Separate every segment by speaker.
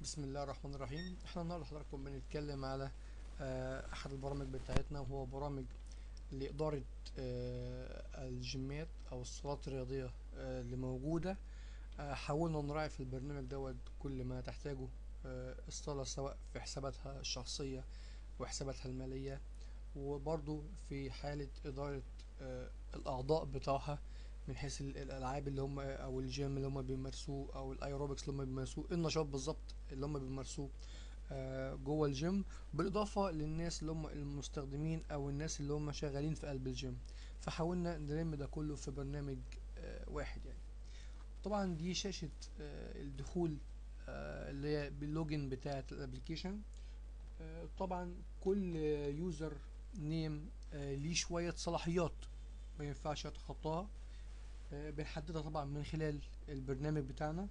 Speaker 1: بسم الله الرحمن الرحيم احنا النهارده حضراتكم بنتكلم على آه، احد البرامج بتاعتنا وهو برامج لإدارة آه، الجيمات او الصالات الرياضية آه، اللي موجودة آه، حاولنا نراعي في البرنامج دوت كل ما تحتاجه آه، الصالة سواء في حساباتها الشخصية وحساباتها المالية وبرضو في حالة إدارة آه، الأعضاء بتاعها من حيث ال- الألعاب اللي هم أو الجيم اللي هم بيمارسوه أو الأيروبكس اللي هم بيمارسوه النشاط بالظبط اللي هم بيمارسوه آه، جوه الجيم بالإضافة للناس اللي هم المستخدمين أو الناس اللي هم شغالين في قلب الجيم فحاولنا نلم ده كله في برنامج آه، واحد يعني طبعا دي شاشة آه، الدخول آه، اللي هي باللوجن بتاعة الابليكيشن آه، طبعا كل يوزر نيم ليه شوية صلاحيات ما ينفعش يتخطاها آه، بنحددها طبعا من خلال البرنامج بتاعنا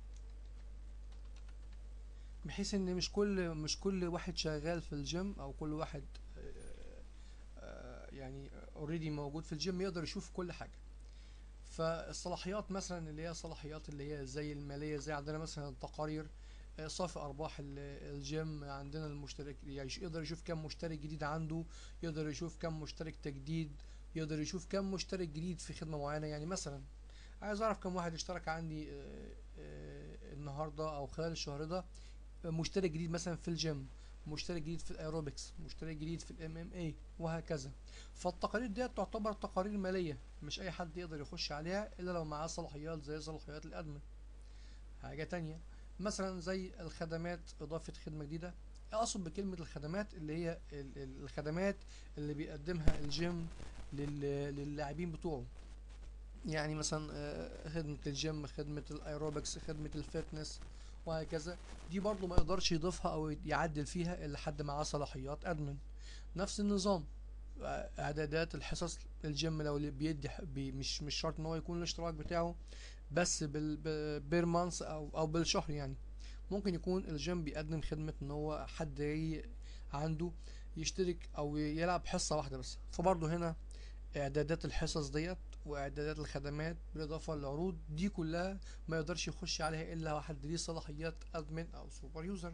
Speaker 1: بحيث ان مش كل مش كل واحد شغال في الجيم او كل واحد آه، آه، يعني اوريدي موجود في الجيم يقدر يشوف كل حاجة فالصلاحيات مثلا اللي هي صلاحيات اللي هي زي المالية زي عندنا مثلا التقارير آه، صافي ارباح ال- الجيم عندنا المشترك يعني يقدر يشوف كم مشترك جديد عنده يقدر يشوف كم مشترك تجديد يقدر يشوف كم مشترك جديد في خدمة معينة يعني مثلا عايز اعرف كم واحد اشترك عندي آه، آه، النهارده او خلال الشهر ده مشترك جديد مثلا في الجيم مشترك جديد في الايروبكس مشترك جديد في الام ام اي وهكذا فالتقارير ديت تعتبر تقارير ماليه مش اي حد يقدر يخش عليها الا لو معاه صلاحيات زي صلاحيات الادمن حاجه تانية مثلا زي الخدمات اضافه خدمه جديده اقصد بكلمه الخدمات اللي هي ال- ال- الخدمات اللي بيقدمها الجيم لل- للاعبين بتوعه يعني مثلا آه، خدمة الجيم خدمة الايروبكس خدمة الفتنس وهكذا دي برضو ما يقدرش يضيفها او يعدل فيها الا حد معاه صلاحيات ادمن نفس النظام آه، اعدادات الحصص الجيم لو اللي بيدي ح- بي مش مش شرط ان هو يكون الاشتراك بتاعه بس بال بير مانث او او بالشهر يعني ممكن يكون الجيم بيقدم خدمة ان هو حد ي- عنده يشترك او يلعب حصة واحدة بس فبرضه هنا اعدادات الحصص ديت واعدادات الخدمات بالاضافه للعروض دي كلها ما يقدرش يخش عليها الا واحد ليه صلاحيات ادمن او سوبر يوزر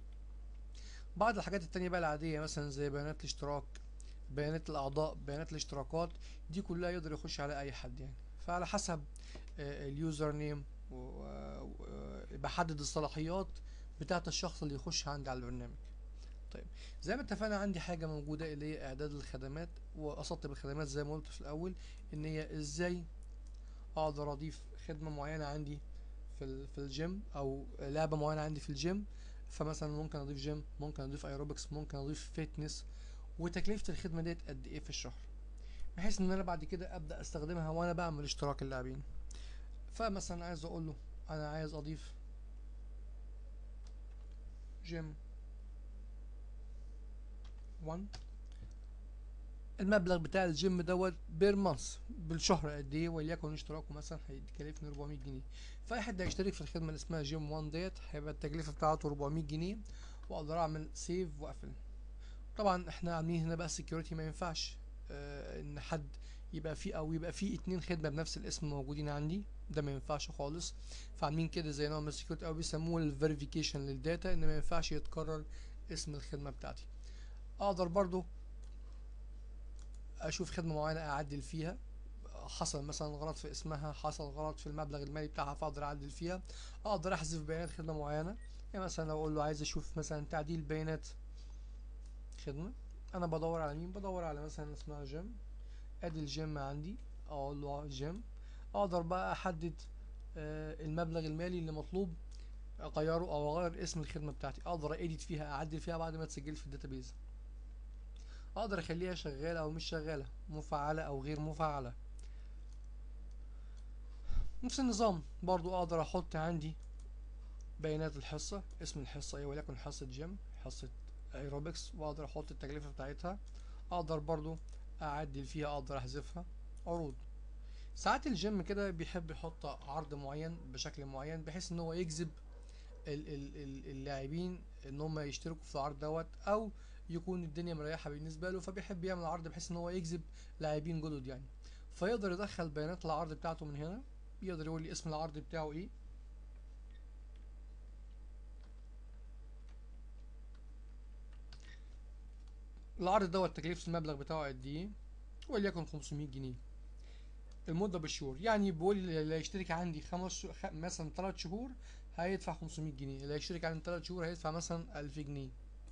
Speaker 1: بعض الحاجات التانية بقى العادية مثلا زي بيانات الاشتراك بيانات الاعضاء بيانات الاشتراكات دي كلها يقدر يخش على اي حد يعني فعلى حسب آه، اليوزر نيم و- و- بحدد الصلاحيات بتاعت الشخص اللي يخش عندي على البرنامج طيب زي ما اتفقنا عندي حاجة موجودة اللي هي إعداد الخدمات وأسطب الخدمات زي ما قلت في الأول إن هي إزاي أقدر أضيف خدمة معينة عندي في ال- في الجيم أو لعبة معينة عندي في الجيم فمثلا ممكن أضيف جيم ممكن أضيف أيروبكس ممكن أضيف فيتنس وتكلفة الخدمة ديت قد إيه في الشهر بحيث إن أنا بعد كده أبدأ أستخدمها وأنا بعمل اشتراك اللاعبين فمثلا عايز أقول له أنا عايز أضيف جيم 1 المبلغ بتاع الجيم دوت بير مانث بالشهر قد ايه وليكن اشتراكه مثلا هيكلفني 400 جنيه فاي حد هيشترك في الخدمه اللي اسمها جيم 1 ديت هيبقى التكلفه بتاعته 400 جنيه واقدر اعمل سيف واقفل طبعا احنا عاملين هنا بقى سكيورتي ما ينفعش آه ان حد يبقى فيه او يبقى فيه اتنين خدمه بنفس الاسم موجودين عندي ده ما ينفعش خالص فعاملين كده زي نوع من السكيورتي او بيسموه الفيريفيكيشن للداتا ان ما ينفعش يتكرر اسم الخدمه بتاعتي اقدر برضو اشوف خدمه معينه اعدل فيها حصل مثلا غلط في اسمها حصل غلط في المبلغ المالي بتاعها فاقدر اعدل فيها اقدر احذف بيانات خدمه معينه يعني مثلا لو اقول له عايز اشوف مثلا تعديل بيانات خدمه انا بدور على مين بدور على مثلا اسمها جيم ادي الجيم عندي اقول له جيم اقدر بقى احدد آه، المبلغ المالي اللي مطلوب اغيره او اغير اسم الخدمه بتاعتي اقدر اديت فيها اعدل فيها بعد ما تسجل في الداتابيز اقدر اخليها شغاله او مش شغاله مفعله او غير مفعله نفس النظام برضو اقدر احط عندي بيانات الحصه اسم الحصه ايه وليكن حصه جيم حصه ايروبكس واقدر احط التكلفه بتاعتها اقدر برضو اعدل فيها اقدر احذفها عروض ساعات الجيم كده بيحب يحط عرض معين بشكل معين بحيث ان هو يجذب ال- ال- ال- اللاعبين ان هم يشتركوا في العرض دوت او يكون الدنيا مريحه بالنسبه له فبيحب يعمل عرض بحيث ان هو يجذب لاعبين جدد يعني فيقدر يدخل بيانات العرض بتاعته من هنا يقدر يقول لي اسم العرض بتاعه ايه العرض دوت تكلفة المبلغ بتاعه قد ايه وليكن 500 جنيه المدة بالشهور يعني بيقول لي اللي هيشترك عندي خمس شهور خ... مثلا 3 شهور هيدفع 500 جنيه اللي هيشترك عندي 3 شهور هيدفع مثلا 1000 جنيه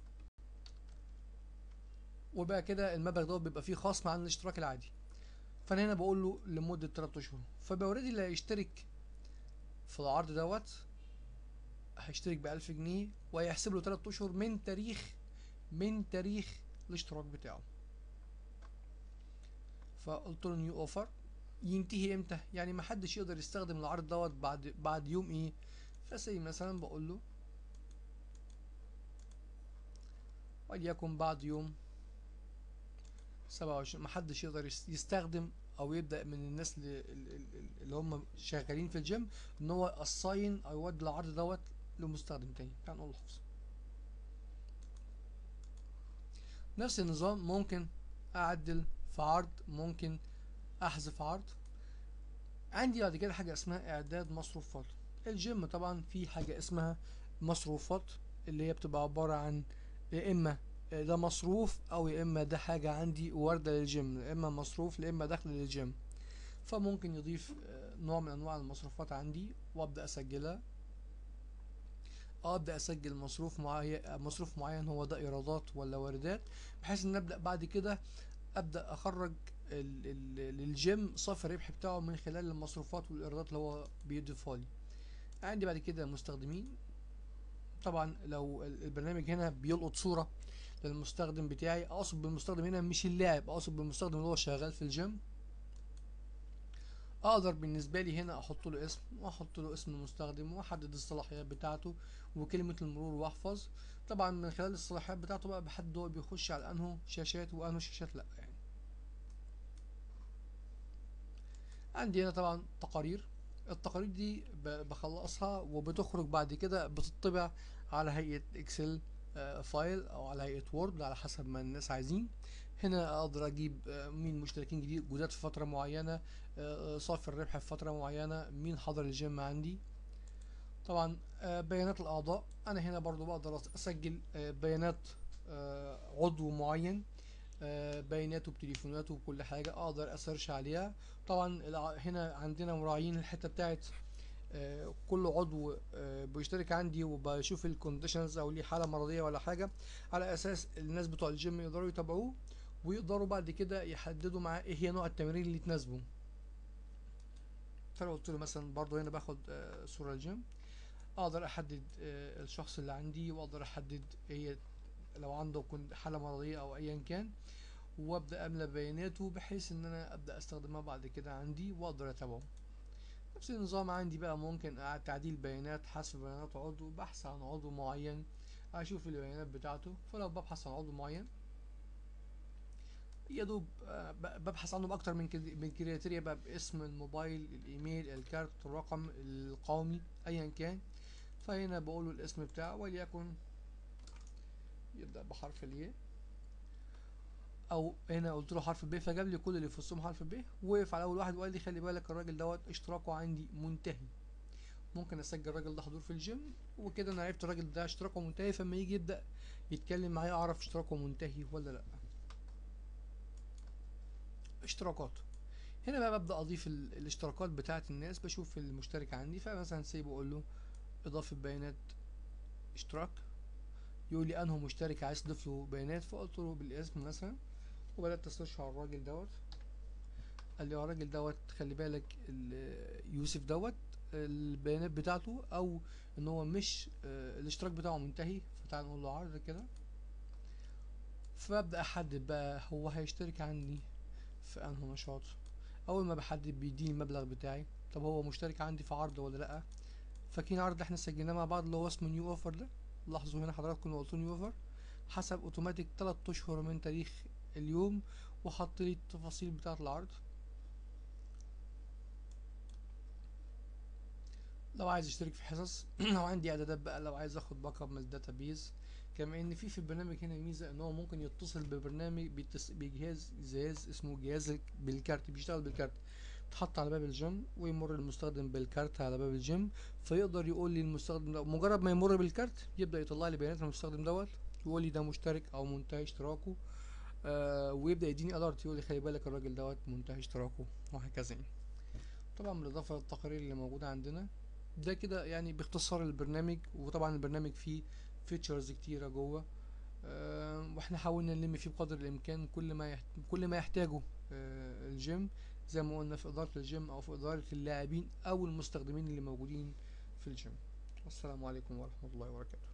Speaker 1: وبقى كده المبلغ دوت بيبقى فيه خصم عن الاشتراك العادي فانا هنا بقول له لمدة 3 اشهر فبقى اوريدي اللي هيشترك في العرض دوت هيشترك ب 1000 جنيه وهيحسب له 3 اشهر من تاريخ من تاريخ الاشتراك بتاعه فقلت له نيو اوفر ينتهي امتى يعني ما حدش يقدر يستخدم العرض دوت بعد بعد يوم ايه فسي مثلا بقول له وليكن بعد يوم 27 ما حدش يقدر يس- يستخدم او يبدا من الناس اللي, اللي هم شغالين في الجيم ان هو الصاين او يودي العرض دوت لمستخدم تاني تعال نقول له حفظ نفس النظام ممكن اعدل في عرض ممكن احذف عرض عندي بعد كده حاجه اسمها اعداد مصروفات الجيم طبعا في حاجه اسمها مصروفات اللي هي بتبقى عباره عن يا اما ده مصروف او يا اما ده حاجه عندي وارده للجيم يا اما مصروف يا اما دخل للجيم فممكن يضيف آه، نوع من انواع المصروفات عندي وابدا اسجلها ابدا اسجل مصروف معين مصروف معين هو ده ايرادات ولا واردات بحيث ان ابدا بعد كده ابدا اخرج ال- ال- للجيم صافي الربح بتاعه من خلال المصروفات والايرادات اللي هو بيضيفها لي عندي بعد كده مستخدمين طبعا لو ال- البرنامج هنا بيلقط صوره للمستخدم بتاعي اقصد بالمستخدم هنا مش اللاعب اقصد بالمستخدم اللي هو شغال في الجيم اقدر بالنسبه لي هنا احط له اسم واحط له اسم المستخدم واحدد الصلاحيات بتاعته وكلمه المرور واحفظ طبعا من خلال الصلاحيات بتاعته بقى بحدد هو بيخش على انه شاشات وانه شاشات لا يعني عندي هنا طبعا تقارير التقارير دي ب- بخلصها وبتخرج بعد كده بتطبع على هيئة اكسل آه، فايل او على هيئة وورد على حسب ما الناس عايزين هنا اقدر اجيب آه، مين مشتركين جديد جداد في فترة معينة آه، آه، صافي الربح في فترة معينة مين حضر الجيم عندي طبعا آه، بيانات الاعضاء انا هنا برضو بقدر اسجل آه، بيانات آه، عضو معين آه، بياناته بتليفوناته بكل حاجة اقدر اسيرش عليها طبعا الع- هنا عندنا مراعيين الحتة بتاعت آه، كل عضو آه، بيشترك عندي وبشوف الكونديشنز او ليه حالة مرضية ولا حاجة على اساس الناس بتوع الجيم يقدروا يتابعوه ويقدروا بعد كده يحددوا معاه ايه هي نوع التمارين اللي تناسبه فلو قلت له مثلا برضو هنا باخد آه، صورة الجيم اقدر احدد آه، الشخص اللي عندي واقدر احدد هي لو عنده كن- حالة مرضية او ايا كان وابدا املى بياناته بحيث ان انا ابدا استخدمها بعد كده عندي واقدر اتابعه نفس النظام عندي بقى ممكن أع- تعديل بيانات حذف بيانات عضو بحث عن عضو معين اشوف البيانات بتاعته فلو ببحث عن عضو معين يا دوب آه، ب- ببحث عنه باكتر من كري- من كريتيريا بقى باسم الموبايل الايميل الكارت الرقم القومي ايا كان فهنا بقوله الاسم بتاعه وليكن يبدأ بحرف الياء او هنا قلت له حرف ب فجاب لي كل اللي في وسطهم حرف ب وقف على اول واحد وقال لي خلي بالك الراجل دوت اشتراكه عندي منتهي ممكن اسجل الراجل ده حضور في الجيم وكده انا عرفت الراجل ده اشتراكه منتهي فلما يجي يبدا يتكلم معايا اعرف اشتراكه منتهي ولا لا اشتراكات هنا بقى ببدا اضيف ال- الاشتراكات بتاعه الناس بشوف المشترك عندي فمثلا سي بقول له اضافه بيانات اشتراك يقول لي انه مشترك عايز تضيف له بيانات فقلت له بالاسم مثلا وبدات اسيرش على الراجل دوت قال لي اه الراجل دوت خلي بالك ال- يوسف دوت البيانات بتاعته او ان هو مش آه، الاشتراك بتاعه منتهي فتعال نقول له عرض كده فابدا احدد بقى هو هيشترك عندي في انه نشاط اول ما بحدد بيديني المبلغ بتاعي طب هو مشترك عندي في عرض ولا لا فاكرين العرض اللي احنا سجلناه مع بعض اللي هو اسمه نيو اوفر ده لاحظوا هنا حضراتكم قلت نيو اوفر حسب اوتوماتيك 3 اشهر من تاريخ اليوم وحط لي التفاصيل بتاعه العرض لو عايز اشترك في حصص لو عندي اعدادات بقى لو عايز اخد باك اب من الداتابيز كما ان في في البرنامج هنا ميزه ان هو ممكن يتصل ببرنامج بيتص... بجهاز جهاز اسمه جهاز بالكارت بيشتغل بالكارت تحط على باب الجيم ويمر المستخدم بالكارت على باب الجيم فيقدر يقول لي المستخدم ده مجرد ما يمر بالكارت يبدا يطلع لي بيانات المستخدم دوت يقول لي ده مشترك او منتهي اشتراكه آه ويبدا يديني الارت يقول لي خلي بالك الراجل دوت منتهي اشتراكه وهكذا يعني طبعا بالاضافه للتقارير اللي موجوده عندنا ده كده يعني باختصار البرنامج وطبعا البرنامج فيه فيتشرز كتيره جوه آه واحنا حاولنا نلم فيه بقدر الامكان كل ما يحت... كل ما يحتاجه آه الجيم زي ما قلنا في اداره الجيم او في اداره اللاعبين او المستخدمين اللي موجودين في الجيم والسلام عليكم ورحمه الله وبركاته